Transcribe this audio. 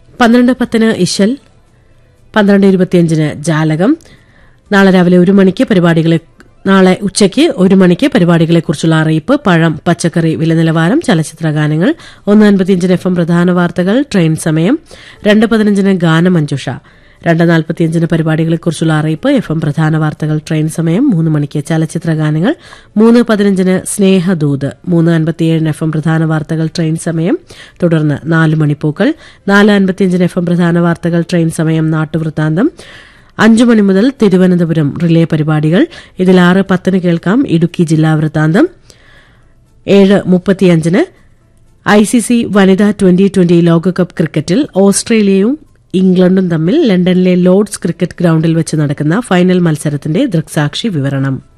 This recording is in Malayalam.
പന്ത്രണ്ട് പത്തിന് ഇശൽ പന്ത്രണ്ട് ഇരുപത്തിയഞ്ചിന് ജാലകം നാളെ രാവിലെ ഒരു മണിക്ക് പരിപാടികളെ നാളെ ഉച്ചയ്ക്ക് ഒരു മണിക്ക് പരിപാടികളെക്കുറിച്ചുള്ള അറിയിപ്പ് പഴം പച്ചക്കറി വില നിലവാരം ചലച്ചിത്ര ഗാനങ്ങൾ ഒന്ന് അൻപത്തിയഞ്ചിന് എഫ് എം പ്രധാന വാർത്തകൾ ട്രെയിൻ സമയം രണ്ട് പതിനഞ്ചിന് ഗാനമഞ്ജുഷ രണ്ട് നാൽപ്പത്തിയഞ്ചിന് പരിപാടികളെക്കുറിച്ചുള്ള അറിയിപ്പ് എഫ് എം പ്രധാന വാർത്തകൾ ട്രെയിൻ സമയം മൂന്ന് മണിക്ക് ചലച്ചിത്ര ഗാനങ്ങൾ മൂന്ന് പതിനഞ്ചിന് സ്നേഹദൂത് മൂന്ന് അൻപത്തിയേഴിന് എഫ് എം പ്രധാന വാർത്തകൾ ട്രെയിൻ സമയം തുടർന്ന് നാല് മണിപ്പൂക്കൾ നാല് അൻപത്തിയഞ്ചിന് എഫ് എം പ്രധാന വാർത്തകൾ ട്രെയിൻ സമയം നാട്ടുവൃത്താന്തം അഞ്ചു മണി മുതൽ തിരുവനന്തപുരം റിലേ പരിപാടികൾ ഇതിൽ ആറ് പത്തിന് കേൾക്കാം ഇടുക്കി ജില്ലാ വൃത്താന്തം ഏഴ് മുപ്പത്തിയഞ്ചിന് ഐ സി സി വനിതാ ട്വന്റി ട്വന്റി ലോകകപ്പ് ക്രിക്കറ്റിൽ ഓസ്ട്രേലിയയും ഇംഗ്ലണ്ടും തമ്മിൽ ലണ്ടനിലെ ലോർഡ്സ് ക്രിക്കറ്റ് ഗ്രൌണ്ടിൽ വെച്ച് നടക്കുന്ന ഫൈനൽ മത്സരത്തിന്റെ ദൃക്സാക്ഷി വിവരണം